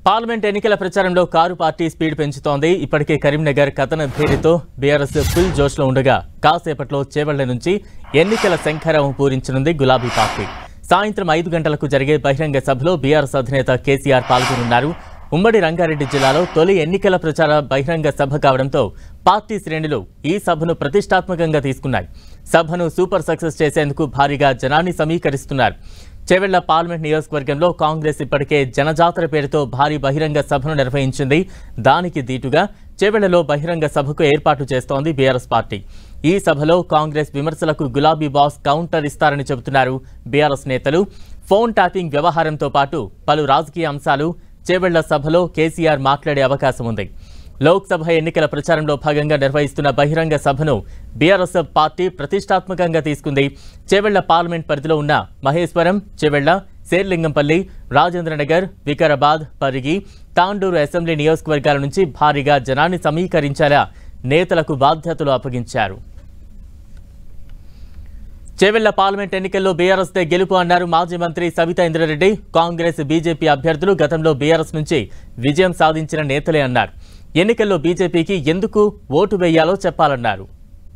parliament ఎన్నికల ప్రచారంలో car party speed పెంచుతోంది ఇప్పటికే కరీంనగర్ కథన భేరితో బీఆర్ఎస్ ఫుల్ జోష్లో ఉండగా కాసేపట్లో చేవళ్ల నుంచి ఎన్నికల శంఖారావం పూరించనుంది గులాబీ పార్టీ సాయంత్రం ఐదు గంటలకు జరిగే బహిరంగ సభలో బీఆర్ఎస్ అధినేత కేసీఆర్ పాల్గొనున్నారు ఉమ్మడి రంగారెడ్డి జిల్లాలో తొలి ఎన్నికల ప్రచార బహిరంగ సభ కావడంతో పార్టీ శ్రేణులు ఈ సభను ప్రతిష్టాత్మకంగా తీసుకున్నాయి సభను సూపర్ సక్సెస్ చేసేందుకు భారీగా జనాన్ని సమీకరిస్తున్నారు చెవెళ్ల పార్లమెంట్ నియోజకవర్గంలో కాంగ్రెస్ ఇప్పటికే జనజాతర పేరుతో భారీ బహిరంగ సభను నిర్వహించింది దానికి దీటుగా చెవెళ్లలో బహిరంగ సభకు ఏర్పాటు చేస్తోంది బీఆర్ఎస్ పార్టీ ఈ సభలో కాంగ్రెస్ విమర్శలకు గులాబీ బాస్ కౌంటర్ ఇస్తారని చెబుతున్నారు బీఆర్ఎస్ నేతలు ఫోన్ ట్యాపింగ్ వ్యవహారంతో పాటు పలు రాజకీయ అంశాలు చేవెళ్ల సభలో కేసీఆర్ మాట్లాడే అవకాశం ఉంది లోక్సభ ఎన్నికల ప్రచారంలో భాగంగా నిర్వహిస్తున్న బహిరంగ సభను బీఆర్ఎస్ పార్టీ ప్రతిష్టాత్మకంగా తీసుకుంది చేవెళ్ల పార్లమెంట్ పరిధిలో ఉన్న మహేశ్వరం చేవెళ్ల శేర్లింగంపల్లి రాజేంద్రనగర్ వికారాబాద్ పరిగి తాండూరు అసెంబ్లీ నియోజకవర్గాల నుంచి భారీగా జనాన్ని సమీకరించేలా నేతలకు బాధ్యతలు అప్పగించారు చేవెళ్ల పార్లమెంట్ ఎన్నికల్లో బీఆర్ఎస్ దే గెలుపు అన్నారు మాజీ మంత్రి సవితా ఇంద్రారెడ్డి కాంగ్రెస్ బీజేపీ అభ్యర్థులు గతంలో బీఆర్ఎస్ నుంచి విజయం సాధించిన నేతలే అన్నారు ఎన్నికల్లో బీజేపీకి ఎందుకు ఓటు వేయాలో చెప్పాలన్నారు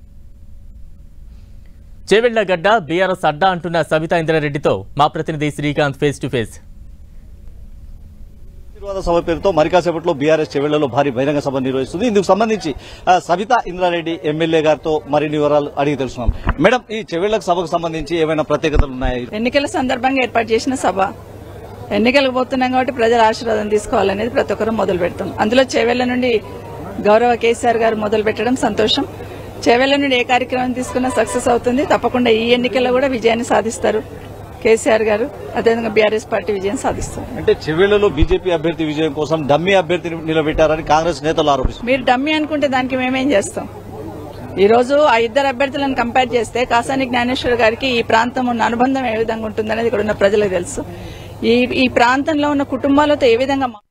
చేవెళ్ల గడ్డ బీఆర్ఎస్ అడ్డా అంటున్న సవితా ఇంద్రారెడ్డితో మా ప్రతినిధి శ్రీకాంత్ ఫేస్ టు ఫేస్ ఆశీర్వాద సభ పేరుతో మరి కాసేపట్లో బీఆర్ఎస్ చెవెళ్లలో భారీ బహిరంగ సభ నిర్వహిస్తుంది ఇందుకు సంబంధించి ఆ, సవితా ఇంద్రారెడ్డి ఎమ్మెల్యే గారితో మరిన్ని వివరాలు అడిగి తెలుసుకున్నాం మేడం ఈ చెవెళ్లకు సభకు సంబంధించి ఏమైనా ప్రత్యేకతలు ఉన్నాయా ఎన్నికల సందర్భంగా ఏర్పాటు చేసిన సభ ఎన్నికలకు పోతున్నాం కాబట్టి ప్రజల ఆశీర్వాదం తీసుకోవాలనేది ప్రతి ఒక్కరూ మొదలు పెడతాం అందులో చేవెళ్ల నుండి గౌరవ కేసీఆర్ గారు మొదలు పెట్టడం సంతోషం చేవెళ్ల నుండి ఏ కార్యక్రమం తీసుకున్నా సక్సెస్ అవుతుంది తప్పకుండా ఈ ఎన్నికల్లో కూడా విజయాన్ని సాధిస్తారు కేసీఆర్ గారు అదేవిధంగా బీఆర్ఎస్ పార్టీ విజయం సాధిస్తారు అంటే చెవెళ్లలో బీజేపీ అభ్యర్థి విజయం కోసం డమ్మీ అభ్యర్థిని నిలబెట్టారని కాంగ్రెస్ నేతలు ఆరోపిస్తున్నారు మీరు డమ్మీ అనుకుంటే దానికి మేమేం చేస్తాం ఈ రోజు ఆ ఇద్దరు అభ్యర్థులను కంపేర్ చేస్తే కాసాని జ్ఞానేశ్వర్ గారికి ఈ ప్రాంతం ఉన్న అనుబంధం ఏ విధంగా ఉంటుందనేది ఇక్కడ ఉన్న ప్రజలకు తెలుసు ఈ ఈ ప్రాంతంలో ఉన్న కుటుంబాలతో ఏ విధంగా